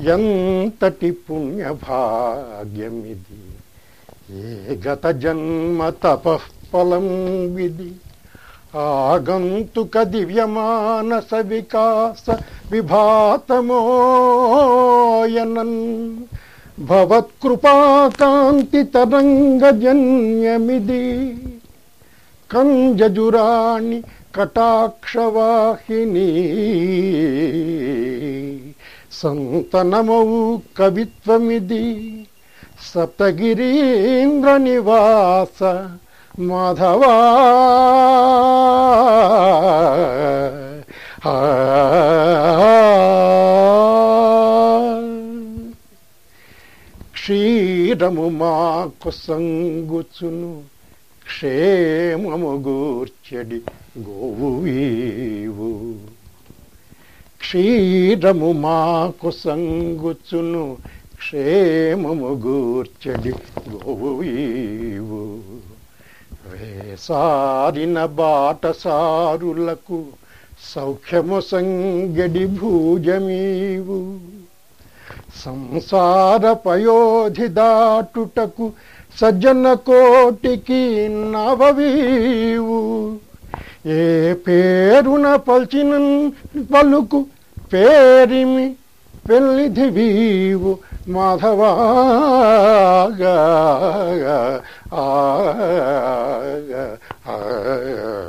ఎంతటి పుణ్యభాగ్యమిది ఏ గత జన్మ తపఃఫలం విధి ఆగంతుక దివ్యమానస వికాస విభాతమోయనన్ భవత్కృపాకాంతి తరంగజన్యమిది కంజజురాణి కటాక్షవాహిని సంతనమౌ కవిత్వమిది సప్తగిరీంద్ర నివాస మాధవా ఆ. క్షీరము మాకు సంగుచును క్షేమము గూర్చెడి గోవువీవు క్షీరము మాకు సంగుచును క్షేమము గూర్చెడి గోవువీవు వేసారిన బాటసారులకు సౌఖ్యము సంగడి భూజమీవు సంసార పయోధి దాటుటకు సజ్జన కోటికి నవవీవు ఏ పేరున పల్చిన పలుకు పేరిమి పెళ్ళిధి వీవు మాధవాగా ఆ